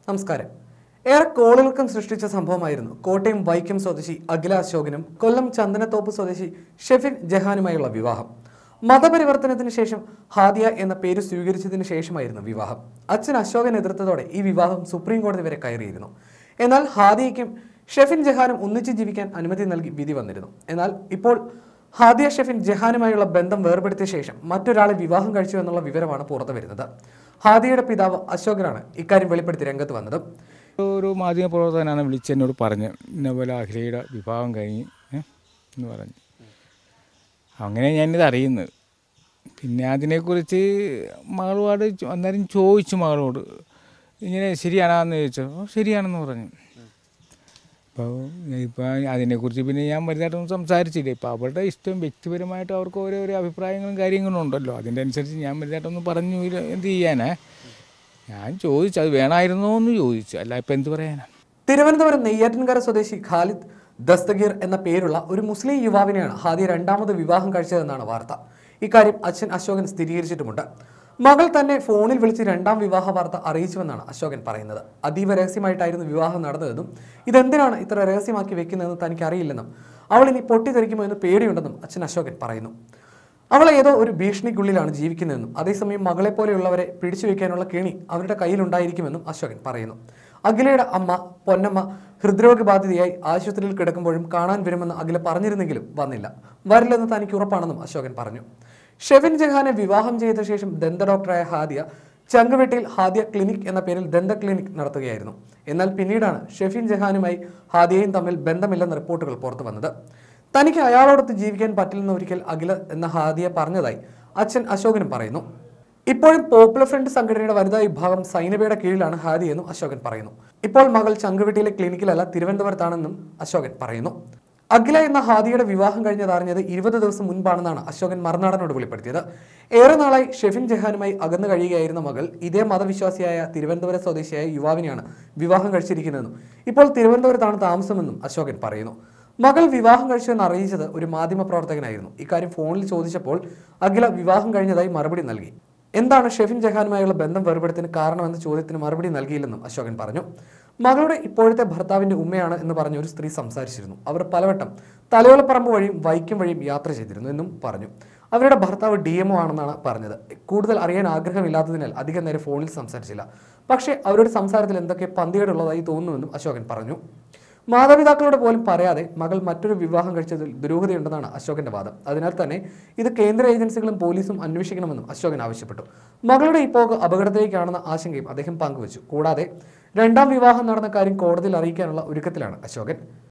നമസ്കാരം ഏറെ കോളിളക്കം സൃഷ്ടിച്ച സംഭവമായിരുന്നു കോട്ടയം വൈക്കം സ്വദേശി അഖില അശോകനും കൊല്ലം ചന്ദനത്തോപ്പ് സ്വദേശി ഷെഫിൻ ജഹാനുമായുള്ള വിവാഹം മതപരിവർത്തനത്തിന് ശേഷം ഹാദിയ എന്ന പേര് സ്വീകരിച്ചതിന് ശേഷമായിരുന്നു വിവാഹം അച്ഛൻ അശോകൻ എതിർത്തതോടെ ഈ വിവാഹം സുപ്രീം കോടതി വരെ കയറിയിരുന്നു എന്നാൽ ഹാദിയയ്ക്കും ഷെഫിൻ ജഹാനും ഒന്നിച്ച് ജീവിക്കാൻ അനുമതി നൽകി വിധി വന്നിരുന്നു എന്നാൽ ഇപ്പോൾ ഹാദിയ ഷെഫിൻ ജഹാനുമായുള്ള ബന്ധം വേർപെടുത്തിയ ശേഷം മറ്റൊരാളെ വിവാഹം കഴിച്ചു എന്നുള്ള വിവരമാണ് പുറത്തു വരുന്നത് ഹാദിയയുടെ പിതാവ് അശോകനാണ് ഇക്കാര്യം വെളിപ്പെടുത്തി രംഗത്ത് വന്നത് ഒരു മാധ്യമ പ്രവർത്തകനാണ് വിളിച്ച് എന്നോട് പറഞ്ഞ് ഇന്ന പോലെ അഖിലയുടെ വിഭാഗം കഴിഞ്ഞ് ഏ, എന്ന് പറഞ്ഞു അങ്ങനെ ഞാനിത് അറിയുന്നത് പിന്നെ അതിനെക്കുറിച്ച് മകളോട് ചോ- അന്നേരം ചോദിച്ചു മകളോട് ഇങ്ങനെ ശരിയാണെന്ന് ചോദിച്ചു "ഓ, ശരിയാണെന്ന് പറഞ്ഞു അപ്പോൾ ഇപ്പോൾ അതിനെക്കുറിച്ച് പിന്നെ ഞാൻ വലുതായിട്ടൊന്നും സംസാരിച്ചില്ല ഇപ്പോൾ അവരുടെ ഇഷ്ടം വ്യക്തിപരമായിട്ട് അവർക്ക് ഓരോരോ അഭിപ്രായങ്ങളും കാര്യങ്ങളും ഉണ്ടല്ലോ അതിൻ്റെ അനുസരിച്ച് ഞാൻ വലുതായിട്ടൊന്നും പറഞ്ഞു ഇല്ല, എന്ത് ചെയ്യാനാ ഞാൻ ചോദിച്ചു അത് വേണമായിരുന്നോ എന്ന് ചോദിച്ചു അല്ല ഇപ്പം എന്ത് പറയാനാ തിരുവനന്തപുരം നെയ്യാറ്റിൻകര സ്വദേശി ഖാലിദ് ദസ്തഗീർ എന്ന പേരുള്ള ഒരു മുസ്ലിം യുവാവിനെയാണ് ഹാദിയ രണ്ടാമത് വിവാഹം കഴിച്ചതെന്നാണ് വാർത്ത ഇക്കാര്യം അച്ഛൻ അശോകൻ സ്ഥിരീകരിച്ചിട്ടുമുണ്ട് മകൾ തന്നെ ഫോണിൽ വിളിച്ച് രണ്ടാം വിവാഹ വാർത്ത അറിയിച്ചുവെന്നാണ് അശോകൻ പറയുന്നത് അതീവ രഹസ്യമായിട്ടായിരുന്നു വിവാഹം നടന്നതെന്നും ഇതെന്തിനാണ് ഇത്ര രഹസ്യമാക്കി വെക്കുന്നതെന്ന് തനിക്ക് അറിയില്ലെന്നും അവൾ ഇനി പൊട്ടിത്തെറിക്കുമോ എന്ന് പേടിയുണ്ടെന്നും അച്ഛൻ അശോകൻ പറയുന്നു അവൾ ഏതോ ഒരു ഭീഷണിക്കുള്ളിലാണ് ജീവിക്കുന്നതെന്നും അതേസമയം മകളെ പോലെയുള്ളവരെ പിടിച്ചു വെക്കാനുള്ള കെണി അവരുടെ കയ്യിലുണ്ടായിരിക്കുമെന്നും അശോകൻ പറയുന്നു അഖിലയുടെ അമ്മ പൊന്നമ്മ ഹൃദ്രോഗബാധിതയായി ആശുപത്രിയിൽ കിടക്കുമ്പോഴും കാണാൻ വരുമെന്ന് അഖില പറഞ്ഞിരുന്നെങ്കിലും വന്നില്ല വരില്ലെന്ന് തനിക്ക് ഉറപ്പാണെന്നും അശോകൻ പറഞ്ഞു ഷെവിൻ ജഹാനെ വിവാഹം ചെയ്ത ശേഷം ദന്ത ഡോക്ടറായ ഹാദിയ ചങ്കുവെട്ടിയിൽ ഹാദിയ ക്ലിനിക് എന്ന പേരിൽ ദന്ത ക്ലിനിക് നടത്തുകയായിരുന്നു എന്നാൽ പിന്നീടാണ് ഷെഫിൻ ജഹാനുമായി ഹാദിയയും തമ്മിൽ ബന്ധമില്ലെന്ന റിപ്പോർട്ടുകൾ പുറത്തു വന്നത് തനിക്ക് അയാളോടൊത്ത് ജീവിക്കാൻ പറ്റില്ലെന്ന് ഒരിക്കൽ അഖില എന്ന ഹാദിയ പറഞ്ഞതായി അച്ഛൻ അശോകനും പറയുന്നു ഇപ്പോഴും പോപ്പുലർ ഫ്രണ്ട് സംഘടനയുടെ വനിതാ വിഭാഗം സൈനബയുടെ കീഴിലാണ് ഹാദി എന്നും അശോകൻ പറയുന്നു ഇപ്പോൾ മകൾ ചങ്കുവെട്ടിയിലെ ക്ലിനിക്കിലല്ല തിരുവനന്തപുരത്താണെന്നും അശോകൻ പറയുന്നു അഖില എന്ന ഹാദിയുടെ വിവാഹം കഴിഞ്ഞത് അറിഞ്ഞത് ഇരുപത് ദിവസം മുൻപാണെന്നാണ് അശോകൻ മറുനാടനോട് വെളിപ്പെടുത്തിയത് ഏറെ നാളായി ഷെഫിൻ ജഹാനുമായി അകന്നു കഴിയുകയായിരുന്ന മകൾ ഇതേ മതവിശ്വാസിയായ തിരുവനന്തപുരം സ്വദേശിയായ യുവാവിനെയാണ് വിവാഹം കഴിച്ചിരിക്കുന്നതെന്നും ഇപ്പോൾ തിരുവനന്തപുരത്താണ് താമസമെന്നും അശോകൻ പറയുന്നു മകൾ വിവാഹം കഴിച്ചുവെന്ന് അറിയിച്ചത് ഒരു മാധ്യമപ്രവർത്തകനായിരുന്നു ഇക്കാര്യം ഫോണിൽ ചോദിച്ചപ്പോൾ അഖില വിവാഹം കഴിഞ്ഞതായി മറുപടി നൽകി എന്താണ് ഷെഫിൻ ജഹാനുമായുള്ള ബന്ധം വേർപെടുത്തിന് കാരണമെന്ന ചോദ്യത്തിന് മറുപടി നൽകിയില്ലെന്നും അശോകൻ പറഞ്ഞു മകളുടെ ഇപ്പോഴത്തെ ഭർത്താവിന്റെ ഉമ്മയാണ് എന്ന് പറഞ്ഞ ഒരു സ്ത്രീ സംസാരിച്ചിരുന്നു അവർ പലവട്ടം തലയോലപ്പറമ്പ് വഴിയും വൈക്കം വഴിയും യാത്ര ചെയ്തിരുന്നു എന്നും പറഞ്ഞു അവരുടെ ഭർത്താവ് ഡി എംഒ ആണെന്നാണ് പറഞ്ഞത് കൂടുതൽ അറിയാൻ ആഗ്രഹമില്ലാത്തതിനാൽ അധികം നേരം ഫോണിൽ സംസാരിച്ചില്ല പക്ഷേ അവരുടെ സംസാരത്തിൽ എന്തൊക്കെ പന്തികേടുള്ളതായി തോന്നുന്നുവെന്നും അശോകൻ പറഞ്ഞു മാതാപിതാക്കളോട് പോലും പറയാതെ മകൾ മറ്റൊരു വിവാഹം കഴിച്ചതിൽ ദുരൂഹതയുണ്ടെന്നാണ് അശോകന്റെ വാദം അതിനാൽ തന്നെ ഇത് കേന്ദ്ര ഏജൻസികളും പോലീസും അന്വേഷിക്കണമെന്നും അശോകൻ ആവശ്യപ്പെട്ടു മകളുടെ ഈ പോക്ക് അപകടത്തിലേക്കാണെന്ന ആശങ്കയും അദ്ദേഹം പങ്കുവച്ചു കൂടാതെ രണ്ടാം വിവാഹം നടന്ന കാര്യം കോടതിയിൽ അറിയിക്കാനുള്ള ഒരുക്കത്തിലാണ് അശോകൻ